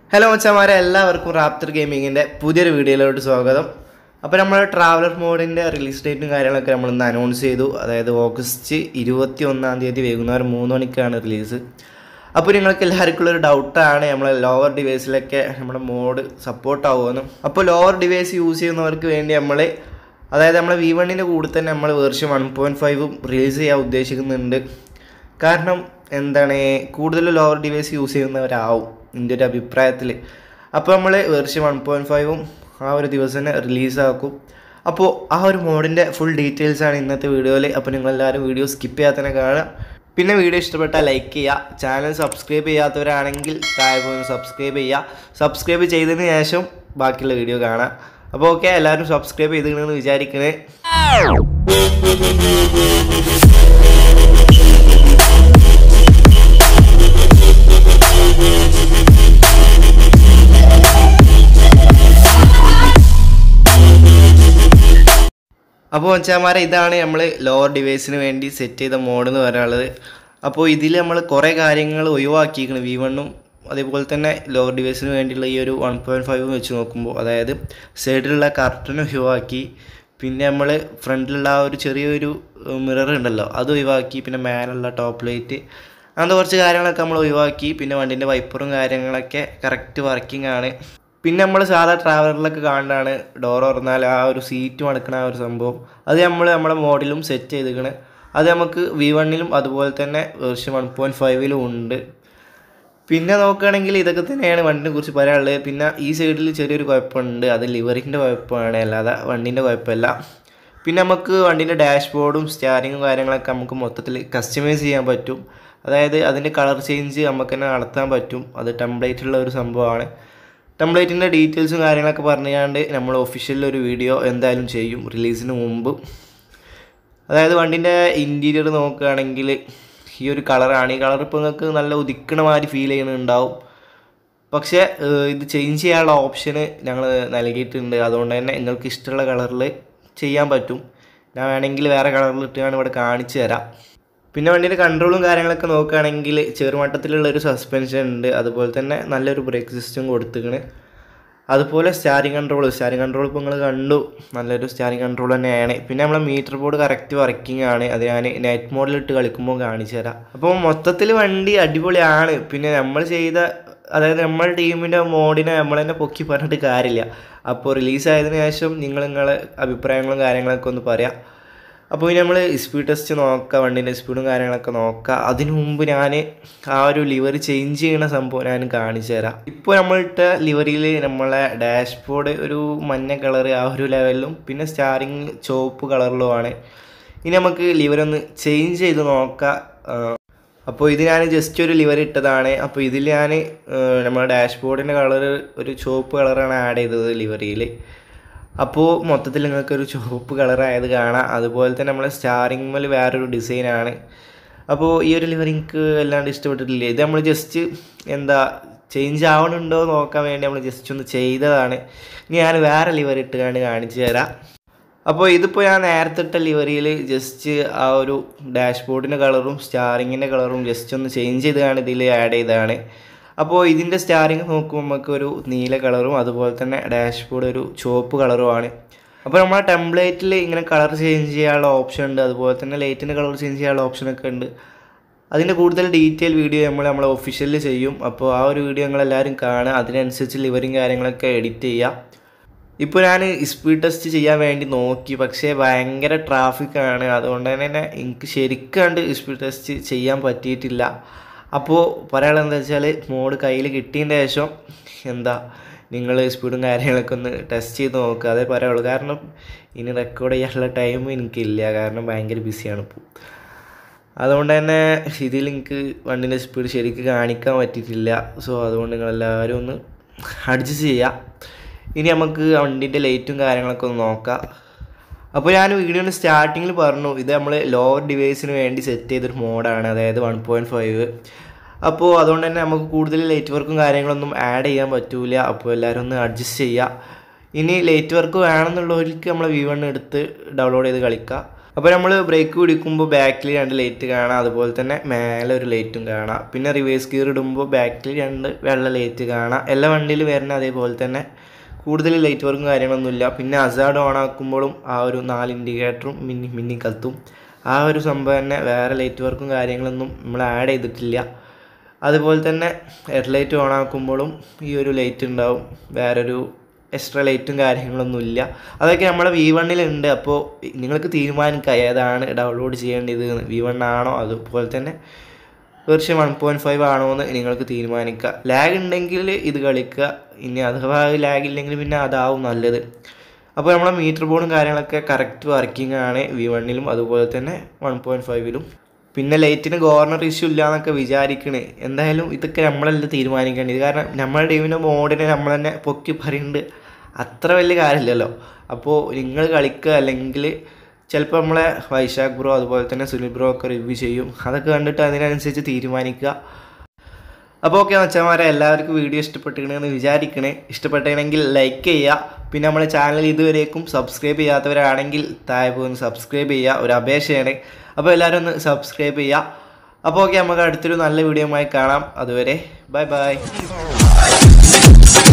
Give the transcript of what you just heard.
hello മച്ചന്മാരെ എല്ലാവർക്കും Raptor ഗെയിമിങ്ങിൻ്റെ പുതിയൊരു വീഡിയോയിലോട്ട് സ്വാഗതം അപ്പോൾ നമ്മൾ ട്രാവലർ മോഡിൻ്റെ റിലീസ് ഡേറ്റും കാര്യങ്ങളൊക്കെ നമ്മൾ ഇന്ന് അനൗൺസ് ചെയ്തു അതായത് ഓഗസ്റ്റ് ഇരുപത്തി ഒന്നാം തീയതി വൈകുന്നേരം മൂന്ന് മണിക്കാണ് റിലീസ് അപ്പോൾ നിങ്ങൾക്ക് എല്ലാവർക്കും ഉള്ളൊരു ഡൗട്ടാണ് നമ്മൾ ലോവർ ഡിവൈസിലൊക്കെ നമ്മുടെ മോഡ് സപ്പോർട്ട് ആവുമെന്നും അപ്പോൾ ലോവർ ഡിവൈസ് യൂസ് ചെയ്യുന്നവർക്ക് വേണ്ടി നമ്മൾ അതായത് നമ്മളെ വി വണ്ണിൻ്റെ കൂടെ തന്നെ നമ്മൾ വേർഷൻ വൺ പോയിൻറ്റ് ഫൈവും റിലീസ് ചെയ്യാൻ ഉദ്ദേശിക്കുന്നുണ്ട് കാരണം എന്താണ് കൂടുതൽ ലോവർ ഡിവൈസ് യൂസ് ചെയ്യുന്നവരാവും എൻ്റെ ഒരു അഭിപ്രായത്തിൽ അപ്പോൾ നമ്മൾ വേർഷൻ വൺ പോയിൻറ്റ് ഫൈവും ആ ഒരു ദിവസം തന്നെ റിലീസാക്കും അപ്പോൾ ആ ഒരു മോഡിൻ്റെ ഫുൾ ഡീറ്റെയിൽസ് ആണ് ഇന്നത്തെ വീഡിയോയിൽ അപ്പോൾ നിങ്ങളെല്ലാവരും വീഡിയോ സ്കിപ്പ് ചെയ്യാതെ തന്നെ കാണുക പിന്നെ വീഡിയോ ഇഷ്ടപ്പെട്ടാൽ ലൈക്ക് ചെയ്യുക ചാനൽ സബ്സ്ക്രൈബ് ചെയ്യാത്തവരാണെങ്കിൽ താഴെ പോയി സബ്സ്ക്രൈബ് ചെയ്യുക സബ്സ്ക്രൈബ് ചെയ്തതിന് ശേഷം ബാക്കിയുള്ള വീഡിയോ കാണാം അപ്പോൾ ഓക്കെ എല്ലാവരും സബ്സ്ക്രൈബ് ചെയ്തിട്ടുണ്ടെന്ന് വിചാരിക്കണേ അപ്പോൾ വെച്ചാമാരെ ഇതാണ് നമ്മൾ ലോവർ ഡിവൈസിന് വേണ്ടി സെറ്റ് ചെയ്ത മോഡ് എന്ന് പറയാനുള്ളത് അപ്പോൾ ഇതിൽ നമ്മൾ കുറേ കാര്യങ്ങൾ ഒഴിവാക്കിയിരിക്കണം വി വണ്ണും അതേപോലെ തന്നെ ലോവർ ഡിവൈസിന് വേണ്ടിയുള്ള ഈ ഒരു വൺ പോയിൻറ്റ് ഫൈവ് വെച്ച് നോക്കുമ്പോൾ അതായത് സൈഡിലുള്ള കർട്ടൻ ഒഴിവാക്കി പിന്നെ നമ്മൾ ഫ്രണ്ടിലുള്ള ആ ഒരു ചെറിയൊരു മിറർ ഉണ്ടല്ലോ അത് ഒഴിവാക്കി പിന്നെ മേലുള്ള ടോപ്പ് ലൈറ്റ് അങ്ങനത്തെ കുറച്ച് കാര്യങ്ങളൊക്കെ നമ്മൾ ഒഴിവാക്കി പിന്നെ വണ്ടീൻ്റെ വൈപ്പറും കാര്യങ്ങളൊക്കെ കറക്റ്റ് വർക്കിംഗ് ആണ് പിന്നെ നമ്മൾ സാധാ ട്രാവലറിലൊക്കെ കാണുന്നതാണ് ഡോർ തുറന്നാൽ ആ ഒരു സീറ്റ് മടക്കണ ആ ഒരു സംഭവം അത് നമ്മൾ നമ്മുടെ മോഡിലും സെറ്റ് ചെയ്തിരിക്കണ് അത് നമുക്ക് വി വണ്ണിലും അതുപോലെ തന്നെ വേർഷൻ വൺ പോയിൻറ്റ് ഫൈവിലും ഉണ്ട് പിന്നെ നോക്കുകയാണെങ്കിൽ ഇതൊക്കെ തന്നെയാണ് വണ്ടിനെ കുറിച്ച് പറയാനുള്ളത് പിന്നെ ഈ സൈഡിൽ ചെറിയൊരു കുഴപ്പമുണ്ട് അത് ലിവറിൻ്റെ കുഴപ്പമാണ് അല്ലാതെ വണ്ടീൻ്റെ കുഴപ്പമില്ല പിന്നെ നമുക്ക് വണ്ടീൻ്റെ ഡാഷ്ബോർഡും സ്റ്റാരിങ്ങും കാര്യങ്ങളൊക്കെ നമുക്ക് മൊത്തത്തിൽ കസ്റ്റമൈസ് ചെയ്യാൻ പറ്റും അതായത് അതിൻ്റെ കളർ ചേഞ്ച് നമുക്ക് തന്നെ നടത്താൻ പറ്റും അത് ടെംപ്ലേറ്റ് ഉള്ള ഒരു സംഭവമാണ് ടെംപ്ലേറ്റിൻ്റെ ഡീറ്റെയിൽസും കാര്യങ്ങളൊക്കെ പറഞ്ഞുകൊണ്ട് നമ്മൾ ഒഫീഷ്യലിൽ ഒരു വീഡിയോ എന്തായാലും ചെയ്യും റിലീസിന് മുമ്പ് അതായത് വണ്ടിൻ്റെ ഇൻറ്റീരിയർ നോക്കുകയാണെങ്കിൽ ഈ ഒരു കളറാണ് ഈ കളർ ഇപ്പോൾ നിങ്ങൾക്ക് നല്ല ഉദിക്കണ മാതിരി ഫീൽ ചെയ്യുന്നുണ്ടാവും പക്ഷേ ഇത് ചേഞ്ച് ചെയ്യാനുള്ള ഓപ്ഷന് ഞങ്ങൾ നൽകിയിട്ടുണ്ട് അതുകൊണ്ട് തന്നെ നിങ്ങൾക്ക് ഇഷ്ടമുള്ള കളറിൽ ചെയ്യാൻ പറ്റും ഞാൻ വേണമെങ്കിൽ വേറെ കളറിൽ ഇട്ടാണ് ഇവിടെ കാണിച്ചു തരാം പിന്നെ വണ്ടിയുടെ കൺട്രോളും കാര്യങ്ങളൊക്കെ നോക്കുകയാണെങ്കിൽ ചെറുമട്ടത്തിലുള്ള ഒരു സസ്പെൻഷൻ ഉണ്ട് അതുപോലെ തന്നെ നല്ലൊരു ബ്രേക്ക് സിസ്റ്റം കൊടുത്തിക്കണ് അതുപോലെ സ്റ്റാരിങ് കൺട്രോൾ സ്റ്റാരിങ് കൺട്രോൾ ഇപ്പോൾ നിങ്ങൾ കണ്ടു നല്ലൊരു സ്റ്റാരിങ് കൺട്രോൾ തന്നെയാണ് പിന്നെ നമ്മളെ മീറ്റർ ബോർഡ് കറക്റ്റ് വർക്കിംഗ് ആണ് അത് ഞാൻ നൈറ്റ് മോഡിലിട്ട് കളിക്കുമ്പോൾ കാണിച്ചു തരാം അപ്പോൾ മൊത്തത്തിൽ വണ്ടി അടിപൊളിയാണ് പിന്നെ നമ്മൾ ചെയ്ത അതായത് നമ്മുടെ ടീമിൻ്റെ മോഡിനെ നമ്മൾ തന്നെ പൊക്കി പറഞ്ഞിട്ട് കാര്യമില്ല അപ്പോൾ റിലീസായതിനു ശേഷം നിങ്ങൾ നിങ്ങളെ അഭിപ്രായങ്ങളും കാര്യങ്ങളൊക്കെ ഒന്ന് പറയാം അപ്പോൾ ഇനി നമ്മൾ സ്പീഡ് ടെസ്റ്റ് നോക്കുക വണ്ടീൻ്റെ സ്പീഡും കാര്യങ്ങളൊക്കെ നോക്കുക അതിനു മുമ്പ് ഞാൻ ആ ഒരു ലിവർ ചേഞ്ച് ചെയ്യുന്ന സംഭവം ഞാൻ കാണിച്ചു തരാം ഇപ്പോൾ നമ്മളിട്ട ലിവറിയിൽ നമ്മളെ ഡാഷ്ബോർഡ് ഒരു മഞ്ഞ കളർ ആ ഒരു ലെവലിലും പിന്നെ സ്റ്റാറിങ് ചുവപ്പ് കളറിലുമാണ് ഇനി നമുക്ക് ലിവർ ഒന്ന് ചേഞ്ച് ചെയ്ത് നോക്കാം അപ്പോൾ ഇത് ഞാൻ ജസ്റ്റ് ഒരു ലിവർ ഇട്ടതാണ് അപ്പോൾ ഇതിൽ ഞാൻ നമ്മുടെ ഡാഷ്ബോർഡിൻ്റെ കളർ ഒരു ചുവപ്പ് കളറാണ് ആഡ് ചെയ്തത് ലിവറിയിൽ അപ്പോൾ മൊത്തത്തിൽ നിങ്ങൾക്കൊരു ചുവപ്പ് കളറായത് കാണാം അതുപോലെ തന്നെ നമ്മളെ സ്റ്റാറിങ് മേൽ വേറൊരു ഡിസൈനാണ് അപ്പോൾ ഈ ഒരു ലിവർ എനിക്ക് വല്ലാണ്ട് ഇഷ്ടപ്പെട്ടിട്ടില്ല ഇത് നമ്മൾ ജസ്റ്റ് എന്താ ചേഞ്ച് ആവണുണ്ടോ നോക്കാൻ വേണ്ടി നമ്മൾ ജസ്റ്റ് ഒന്ന് ചെയ്തതാണ് ഇനി ഞാൻ വേറെ ലിവർ ഇട്ട് കണ്ട് കാണിച്ചു തരാം അപ്പോൾ ഇതിപ്പോൾ ഞാൻ നേരത്തെ ഇട്ട ലിവറിയിൽ ജസ്റ്റ് ആ ഒരു ഡാഷ്ബോർഡിൻ്റെ കളറും സ്റ്റാറിങ്ങിൻ്റെ കളറും ജസ്റ്റ് ഒന്ന് ചേഞ്ച് ചെയ്താണ് ഇതിൽ ആഡ് ചെയ്തതാണ് അപ്പോൾ ഇതിൻ്റെ സ്റ്റാറിങ് നോക്കുമ്പോൾ നമുക്ക് ഒരു നീല കളറും അതുപോലെ തന്നെ ഡാഷ്ബോർഡ് ഒരു ചുവപ്പ് കളറുമാണ് അപ്പോൾ നമ്മളെ ടെംപ്ലേറ്റിൽ ഇങ്ങനെ കളർ ചേഞ്ച് ചെയ്യാനുള്ള ഓപ്ഷൻ ഉണ്ട് അതുപോലെ തന്നെ ലൈറ്റിൻ്റെ കളർ ചേഞ്ച് ചെയ്യാനുള്ള ഓപ്ഷനൊക്കെ ഉണ്ട് അതിൻ്റെ കൂടുതൽ ഡീറ്റെയിൽ വീഡിയോ നമ്മൾ നമ്മളെ ഒഫീഷ്യലിൽ ചെയ്യും അപ്പോൾ ആ ഒരു വീഡിയോ നിങ്ങളെല്ലാവരും കാണുക അതിനനുസരിച്ച് ലിവറിങ് കാര്യങ്ങളൊക്കെ എഡിറ്റ് ചെയ്യുക ഇപ്പോൾ ഞാൻ സ്പീഡ് ടെസ്റ്റ് ചെയ്യാൻ വേണ്ടി നോക്കി പക്ഷേ ഭയങ്കര ട്രാഫിക്കാണ് അതുകൊണ്ട് തന്നെ എനിക്ക് ശരിക്കും കണ്ട് സ്പീഡ് ടെസ്റ്റ് ചെയ്യാൻ പറ്റിയിട്ടില്ല അപ്പോൾ പറയാനുള്ളത് എന്താ വെച്ചാൽ മോഡ് കയ്യിൽ കിട്ടിയതിൻ്റെ ശേഷം എന്താ നിങ്ങൾ സ്പീഡും കാര്യങ്ങളൊക്കെ ഒന്ന് ടെസ്റ്റ് ചെയ്ത് നോക്കുക അതേ പറയുള്ളൂ കാരണം ഇനി റെക്കോർഡ് ചെയ്യാനുള്ള ടൈം എനിക്കില്ല കാരണം ഭയങ്കര ബിസിയാണ് ഇപ്പോൾ അതുകൊണ്ട് തന്നെ ഇതിൽ എനിക്ക് വണ്ടിൻ്റെ സ്പീഡ് ശരിക്കും കാണിക്കാൻ പറ്റിയിട്ടില്ല സോ അതുകൊണ്ട് നിങ്ങളെല്ലാവരും ഒന്ന് അഡ്ജസ്റ്റ് ചെയ്യുക ഇനി നമുക്ക് വണ്ടിൻ്റെ ലൈറ്റും കാര്യങ്ങളൊക്കെ ഒന്ന് നോക്കാം അപ്പോൾ ഞാൻ വീഡിയോയുടെ സ്റ്റാർട്ടിങ്ങിൽ പറഞ്ഞു ഇത് നമ്മൾ ലോവർ ഡിവൈസിന് വേണ്ടി സെറ്റ് ചെയ്തൊരു മോഡാണ് അതായത് വൺ പോയിൻറ്റ് ഫൈവ് അപ്പോൾ അതുകൊണ്ട് തന്നെ നമുക്ക് കൂടുതൽ ലൈറ്റ് വർക്കും കാര്യങ്ങളൊന്നും ആഡ് ചെയ്യാൻ പറ്റൂല അപ്പോൾ എല്ലാവരും ഒന്ന് അഡ്ജസ്റ്റ് ചെയ്യുക ഇനി ലൈറ്റ് വർക്ക് വേണമെന്നുള്ളവർക്ക് നമ്മൾ വി വൺ എടുത്ത് ഡൗൺലോഡ് ചെയ്ത് കളിക്കുക അപ്പോൾ നമ്മൾ ബ്രേക്ക് പിടിക്കുമ്പോൾ ബാക്കിൽ രണ്ട് ലൈറ്റ് കാണാം അതുപോലെ തന്നെ മേലെ ഒരു ലൈറ്റും കാണാം പിന്നെ റിവേഴ്സ് ഗിയർ ഇടുമ്പോൾ ബാക്കിൽ രണ്ട് വെള്ള ലൈറ്റ് കാണാം എല്ലാ വണ്ടിയിലും വരുന്ന അതേപോലെ തന്നെ കൂടുതൽ ലൈറ്റ് വർക്കും കാര്യങ്ങളൊന്നുമില്ല പിന്നെ അസാഡ് ഓൺ ആക്കുമ്പോഴും ആ ഒരു നാല് ഇൻഡിക്കേറ്ററും മിന്നി മിന്നി കത്തും ആ ഒരു സംഭവം തന്നെ വേറെ ലൈറ്റ് വർക്കും കാര്യങ്ങളൊന്നും നമ്മൾ ആഡ് ചെയ്തിട്ടില്ല അതുപോലെ തന്നെ ഹെഡ്ലൈറ്റ് ഓൺ ആക്കുമ്പോഴും ഈ ഒരു ലൈറ്റ് ഉണ്ടാവും വേറൊരു എക്സ്ട്രാ ലൈറ്റും കാര്യങ്ങളൊന്നും ഇല്ല അതൊക്കെ നമ്മളെ വി വണ്ണിലുണ്ട് അപ്പോൾ നിങ്ങൾക്ക് തീരുമാനിക്കുക ഏതാണ് ഡൗൺലോഡ് ചെയ്യേണ്ടത് വി വൺ ആണോ അതുപോലെ തന്നെ വെർഷൻ വൺ പോയിൻറ്റ് ഫൈവ് ആണോ എന്ന് നിങ്ങൾക്ക് തീരുമാനിക്കുക ലാഗ് ഉണ്ടെങ്കിൽ ഇത് കളിക്കുക ഇനി അഥവാ ലാഗ് ഇല്ലെങ്കിൽ പിന്നെ അതാവും നല്ലത് അപ്പോൾ നമ്മളെ മീറ്റർ ബോർഡും കാര്യങ്ങളൊക്കെ കറക്റ്റ് വർക്കിംഗ് ആണ് വി വണ്ണിലും അതുപോലെ തന്നെ വൺ പോയിൻറ്റ് ഫൈവിലും പിന്നെ ലൈറ്റിന് ഗവർണർ ഇഷ്യൂ ഇല്ല എന്നൊക്കെ വിചാരിക്കണേ എന്തായാലും ഇതൊക്കെ നമ്മളല്ല തീരുമാനിക്കേണ്ടത് കാരണം നമ്മുടെ ടീമിൻ്റെ മോഡിനെ നമ്മൾ തന്നെ പൊക്കി പറയുന്നുണ്ട് അത്ര വലിയ കാര്യമില്ലല്ലോ അപ്പോൾ നിങ്ങൾ കളിക്കുക അല്ലെങ്കിൽ ചിലപ്പോൾ നമ്മളെ വൈശാഖ് ബ്രോ അതുപോലെ തന്നെ സുനിൽ ബ്രോ ഒക്കെ റിവ്യൂ ചെയ്യും അതൊക്കെ കണ്ടിട്ട് അതിനനുസരിച്ച് തീരുമാനിക്കുക അപ്പോൾ ഓക്കെ മച്ചന്മാരെ എല്ലാവർക്കും വീഡിയോ ഇഷ്ടപ്പെട്ടിരിക്കണമെന്ന് വിചാരിക്കണേ ഇഷ്ടപ്പെട്ടെങ്കിൽ ലൈക്ക് ചെയ്യുക പിന്നെ നമ്മുടെ ചാനൽ ഇതുവരേക്കും സബ്സ്ക്രൈബ് ചെയ്യാത്തവരാണെങ്കിൽ താഴെ പോകുന്ന സബ്സ്ക്രൈബ് ചെയ്യുക ഒരു അപേക്ഷയാണ് അപ്പോൾ എല്ലാവരും ഒന്ന് സബ്സ്ക്രൈബ് ചെയ്യുക അപ്പോൾ ഓക്കെ നമുക്ക് അടുത്തൊരു നല്ല വീഡിയോ കാണാം അതുവരെ ബൈ ബൈ